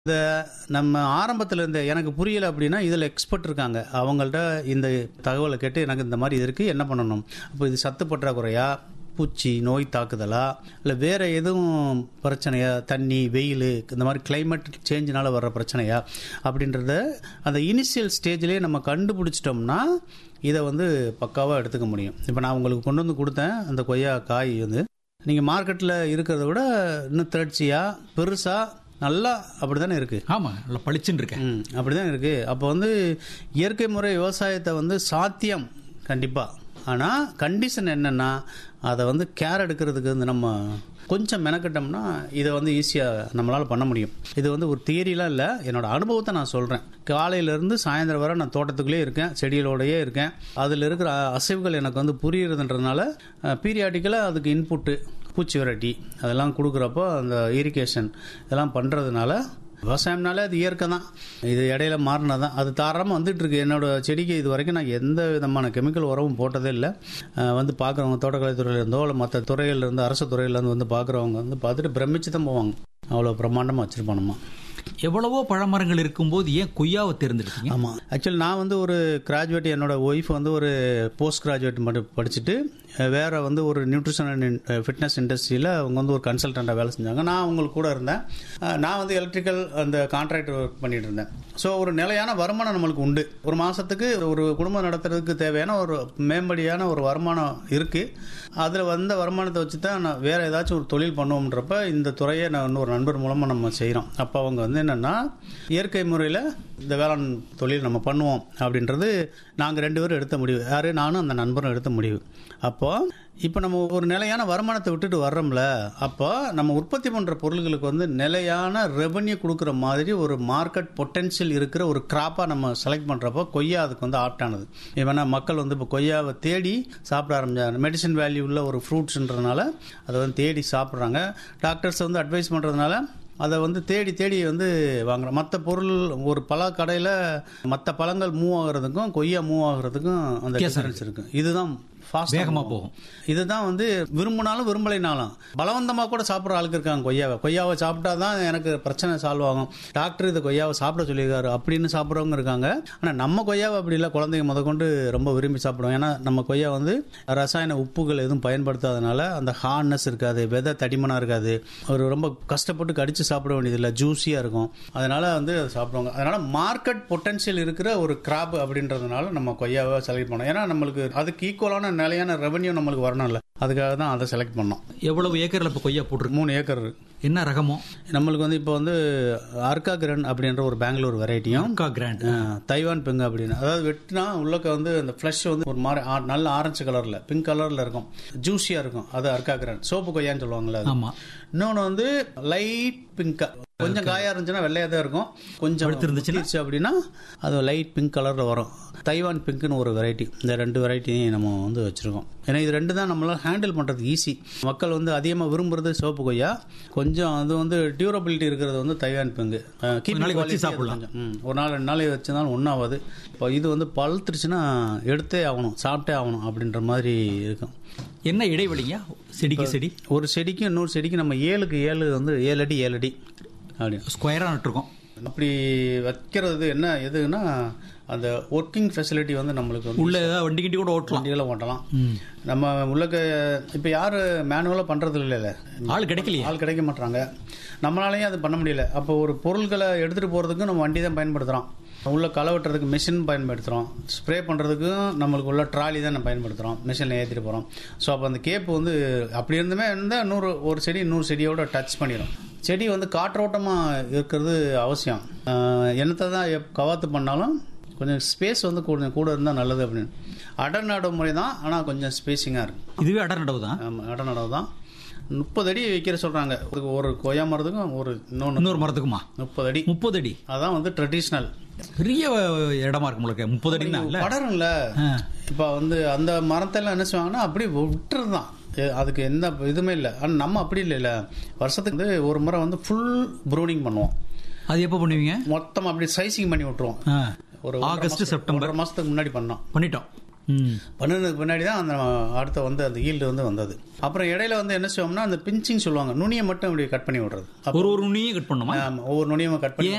இந்த நம்ம ஆரம்பத்தில் இருந்த எனக்கு புரியல அப்படின்னா இதில் எக்ஸ்பர்ட் இருக்காங்க அவங்கள்ட்ட இந்த தகவலை கேட்டு எனக்கு இந்த மாதிரி இது இருக்குது என்ன பண்ணணும் அப்போ இது சத்து பற்றாக்குறையா பூச்சி நோய் தாக்குதலா இல்லை வேற எதுவும் பிரச்சனையா தண்ணி வெயில் இந்த மாதிரி கிளைமேட் சேஞ்சினால வர்ற பிரச்சனையா அப்படின்றத அந்த இனிஷியல் ஸ்டேஜ்லேயே நம்ம கண்டுபிடிச்சிட்டோம்னா இதை வந்து பக்காவாக எடுத்துக்க முடியும் இப்போ நான் உங்களுக்கு கொண்டு வந்து கொடுத்தேன் அந்த கொய்யா காய் வந்து நீங்கள் மார்க்கெட்டில் இருக்கிறத விட இன்னும் திரட்சியாக பெருசாக நல்லா அப்படி தானே இருக்குது ஆமா நல்லா பளிச்சுன்னு இருக்கேன் ம் அப்படிதான் இருக்கு அப்போ வந்து இயற்கை முறை விவசாயத்தை வந்து சாத்தியம் கண்டிப்பா ஆனா கண்டிஷன் என்னன்னா அதை வந்து கேர் எடுக்கிறதுக்கு வந்து நம்ம கொஞ்சம் மெனக்கிட்டோம்னா இதை வந்து ஈஸியாக நம்மளால் பண்ண முடியும் இது வந்து ஒரு தியரிலாம் இல்லை என்னோட அனுபவத்தை நான் சொல்கிறேன் காலையிலேருந்து சாயந்தரம் வரை நான் தோட்டத்துக்குள்ளேயே இருக்கேன் செடிகளோடயே இருக்கேன் அதில் இருக்கிற அசைவுகள் எனக்கு வந்து புரியுறதுன்றதுனால பீரியாடிக்கலாக அதுக்கு இன்புட்டு பூச்சி வெரைட்டி அதெல்லாம் கொடுக்குறப்போ அந்த இரிகேஷன் இதெல்லாம் பண்ணுறதுனால விவசாயம்னாலே அது இயற்கை தான் இது இடையில மாறினதான் அது தாராளமாக வந்துட்டு இருக்கு என்னோட செடிக்கு இது வரைக்கும் நான் எந்த விதமான கெமிக்கல் உரமும் போட்டதே இல்லை அஹ் வந்து பார்க்குறவங்க தோட்டக்கலை துறையில இருந்தோ இல்லை மற்ற துறையில இருந்து அரசு துறையில இருந்து வந்து பார்க்குறவங்க வந்து பார்த்துட்டு பிரமிச்சு தான் போவாங்க அவ்வளோ பிரம்மாண்டமாக வச்சிருப்பானுமா எவ்வளவோ பழமரங்கள் இருக்கும்போது ஏன் கொய்யாவை தேர்ந்தெடுத்தீங்க ஆமாம் ஆக்சுவலி நான் வந்து ஒரு கிராஜுவேட் என்னோட ஒய்ஃப் வந்து ஒரு போஸ்ட் கிராஜுவேட் மட்டும் படிச்சுட்டு அஹ், வேற வந்து ஒரு நியூட்ரிஷன் அண்ட் ஃபிட்னஸ் இண்டஸ்ட்ரியில் அவங்க வந்து ஒரு கன்சல்டண்ட்டாக வேலை செஞ்சாங்க நான் அவங்களுக்கு கூட இருந்தேன் அஹ், நான் வந்து எலக்ட்ரிக்கல் அந்த கான்ட்ராக்ட் ஒர்க் பண்ணிட்டு இருந்தேன் ஸோ ஒரு நிலையான வருமானம் நம்மளுக்கு உண்டு ஒரு மாதத்துக்கு ஒரு குடும்பம் நடத்துறதுக்கு தேவையான ஒரு மேம்படியான ஒரு வருமானம் இருக்குது அதில் வந்த வருமானத்தை வச்சு தான் நான் வேறு ஏதாச்சும் ஒரு தொழில் பண்ணுவோம்ன்றப்ப இந்த துறையை நான் வந்து ஒரு நண்பர் மூலமாக நம்ம செய்கிறோம் அப்போ அவங்க வந்து என்னென்னா இயற்கை முறையில் இந்த வேளாண் தொழில் நம்ம பண்ணுவோம் அப்படின்றது நாங்கள் ரெண்டு பேரும் எடுத்த முடிவு யார் நானும் அந்த நண்பரும் எடுத்த முடிவு அப்போ இப்போ நம்ம ஒரு நிலையான வருமானத்தை விட்டுட்டு வர்றோம்ல அப்போ நம்ம உற்பத்தி பண்ணுற பொருள்களுக்கு வந்து நிலையான ரெவன்யூ கொடுக்குற மாதிரி ஒரு மார்க்கெட் பொட்டென்ஷியல் இருக்கிற ஒரு கிராப்பாக நம்ம செலக்ட் பண்ணுறப்போ கொய்யா அதுக்கு வந்து ஆப்டானது ஏன்னா மக்கள் வந்து இப்போ கொய்யாவை தேடி சாப்பிட ஆரம்பிச்சாங்க மெடிசன் வேல்யூ உள்ள ஒரு ஃப்ரூட்ஸ்ன்றதுனால அதை வந்து தேடி சாப்பிட்றாங்க டாக்டர்ஸ் வந்து அட்வைஸ் பண்ணுறதுனால அதை வந்து தேடி தேடி வந்து வாங்குறோம் மற்ற பொருள் ஒரு பல கடையில் மற்ற பழங்கள் மூவ் ஆகுறதுக்கும் கொய்யா மூவ் ஆகுறதுக்கும் அந்த டிஃபரன்ஸ் இருக்கு இதுதான் fast ஆ வேகமா போகும். இதுதான் வந்து விரும்பினாலும் விரும்பலைனாலும் பலவந்தமாக கூட சாப்பிட்ற ஆளுக்கு இருக்காங்க கொய்யாவை கொய்யாவை சாப்பிட்டா தான் எனக்கு பிரச்சனை சால்வ் ஆகும் டாக்டர் இது கொய்யாவை சாப்பிட சொல்லியிருக்காரு அப்படின்னு சாப்பிட்றவங்க இருக்காங்க ஆனால் நம்ம கொய்யாவை அப்படி இல்லை குழந்தைங்க முதற்கொண்டு ரொம்ப விரும்பி சாப்பிடுவோம் ஏன்னா நம்ம கொய்யா வந்து ரசாயன உப்புகள் எதுவும் பயன்படுத்தாதனால அந்த ஹார்ட்னஸ் இருக்காது விதை தடிமனாக இருக்காது ஒரு ரொம்ப கஷ்டப்பட்டு கடிச்சு சாப்பிட வேண்டியதில்லை ஜூஸியாக இருக்கும் அதனால வந்து அதை சாப்பிடுவாங்க அதனால மார்க்கெட் பொட்டன்ஷியல் இருக்கிற ஒரு கிராப் அப்படின்றதுனால நம்ம கொய்யாவை செலக்ட் பண்ணோம் ஏன்னா நம்மளுக்கு அதுக்கு ஈக்குவலான நிலையான ரெவன்யூ நம்மளுக்கு வரணும்ல அதுக்காக தான் அதை செலக்ட் பண்ணோம் எவ்வளவு ஏக்கர்ல இப்ப கொய்யா போட்டிருக்கு மூணு ஏக்கர் இருக்கு. என்ன ரகமோ நம்மளுக்கு வந்து இப்போ வந்து அர்கா கிரண் அப்படின்ற ஒரு பெங்களூர் வெரைட்டியும் அக்கா கிராண்ட் தைவான் பிங்க் அப்படின்னு அதாவது வெட்டினா உள்ளக்க வந்து அந்த ஃப்ளஷ் வந்து ஒரு மாதிரி ஆ- நல்ல ஆரஞ்சு கலர்ல பிங்க் கலர்ல இருக்கும் ஜூஸியா இருக்கும் அது அர்கா கிரண் சோப்பு கொய்யான்னு சொல்லுவாங்கல்ல அது. ஆமா இன்னொன்று வந்து லைட் பிங்கா கொஞ்சம் காயா இருந்துச்சுன்னா வெள்ளையா தான் இருக்கும் கொஞ்சம் பழுத்திருந்துச்சுன்னா? இருந்துச்சு அப்படின்னா அது லைட் பிங்க் கலர்ல வரும் தைவான் பிங்க்னு ஒரு வெரைட்டி இந்த ரெண்டு வெரைட்டியும் நம்ம வந்து வச்சிருக்கோம் ஏன்னா இது ரெண்டு தான் நம்மளால ஹேண்டில் பண்றது ஈஸி மக்கள் வந்து அதிகமாக விரும்புறது சிவப்பு கொய்யா கொஞ்சம் அது வந்து டியூரபிலிட்டி இருக்கிறது வந்து தைவான் பிங்கு நாளைக்கு வச்சு சாப்பிடலாம். ஒரு நாள் ரெண்டு நாள் வச்சிருந்தாலும் ஒன்றாவது இப்போ இது வந்து பழுத்துருச்சுன்னா எடுத்தே ஆகணும் சாப்பிட்டே ஆகணும் அப்படின்ற மாதிரி இருக்கும் என்ன இடைவெளிங்க செடிக்கு செடி ஒரு செடிக்கு இன்னொரு செடிக்கு நம்ம ஏழுக்கு ஏழு வந்து ஏழு அடி ஏழு அடி அப்படின்னு ஸ்கொயரா நட்டுருக்கோம் அப்படி வைக்கிறது என்ன எதுன்னா அந்த ஒர்க்கிங் ஃபெசிலிட்டி வந்து நம்மளுக்கு வந்து உள்ள ஏதாவது வண்டி கிண்டி கூட ஓட்டலாம் வண்டிகளை ஓட்டலாம் ம். நம்ம உள்ளக்க இப்போ யாரு மேனுவலாக பண்றது இல்லைல்ல ஆள் கிடைக்கலையே ஆள் கிடைக்க மாட்டாங்க நம்மளாலையும் அது பண்ண முடியல அப்போ ஒரு பொருட்களை எடுத்துட்டு போறதுக்கு நம்ம வண்டி தான் பயன்படுத்துறோம் உள்ள களை வெட்டுறதுக்கு மிஷின் பயன்படுத்துறோம் ஸ்ப்ரே பண்றதுக்கும் நம்மளுக்கு உள்ள ட்ராலி தான் நம்ம பயன்படுத்துறோம் மிஷினில் ஏற்றிட்டு போறோம் ஸோ அப்போ அந்த கேப் வந்து அப்படி இருந்துமே இருந்தால் நூறு ஒரு செடி நூறு செடியோட டச் பண்ணிடும் செடி வந்து காற்றோட்டமாக இருக்கிறது அவசியம் ஆஹ் என்னத்தை தான் எப்- கவாத்து பண்ணாலும் கொஞ்சம் ஸ்பேஸ் வந்து கொஞ்சம் கூட இருந்தால் நல்லது அப்படின்னு அடர் நடு முறை தான் ஆனால் கொஞ்சம் ஸ்பேசிங்காக இருக்கும் இதுவே அடர் நடவு தான் ஆமாம் இட நடவு தான் முப்பது அடி வைக்கிற சொல்கிறாங்க ஒரு கொய்யா மரத்துக்கும் ஒரு இன்னொன்று இன்னொரு மரத்துக்குமா முப்பது அடி முப்பது அடி அதான் வந்து ட்ரெடிஷ்னல் பெரிய இடமா இருக்கு உங்களுக்கு முப்பது அடி தான் இல்ல படரும்ல ஆ. இப்போ வந்து அந்த மரத்தெல்லாம் என்ன செய்வாங்கன்னா அப்படியே விட்டுறது தான் அதுக்கு எந்த இதுவுமே இல்லை ஆனால் நம்ம அப்படி இல்லைல்ல வருஷத்துக்கு வந்து ஒரு முறை வந்து ஃபுல் ப்ரூனிங் பண்ணுவோம் அது எப்போ பண்ணுவீங்க மொத்தம் அப்படி சைசிங் பண்ணி விட்டுருவோம் ஆ. ஒரு ஆகஸ்ட் செப்டம்பர் ஒரு மாசத்துக்கு முன்னாடி பண்ணோம் பண்ணிட்டோம் ம். பண்ணதுக்கு பின்னாடி தான் அந்த அடுத்த வந்து அந்த ஈல்டு வந்து வந்தது அப்புறம் இடையில வந்து என்ன செய்வோம்னா அந்த பிஞ்சிங் சொல்லுவாங்க நுனியை மட்டும் அப்படி கட் பண்ணி விடுறது ஒரு ஒரு நுனியும் கட் பண்ணுமா ஆமா, ஒவ்வொரு நுனியும் கட் பண்ணி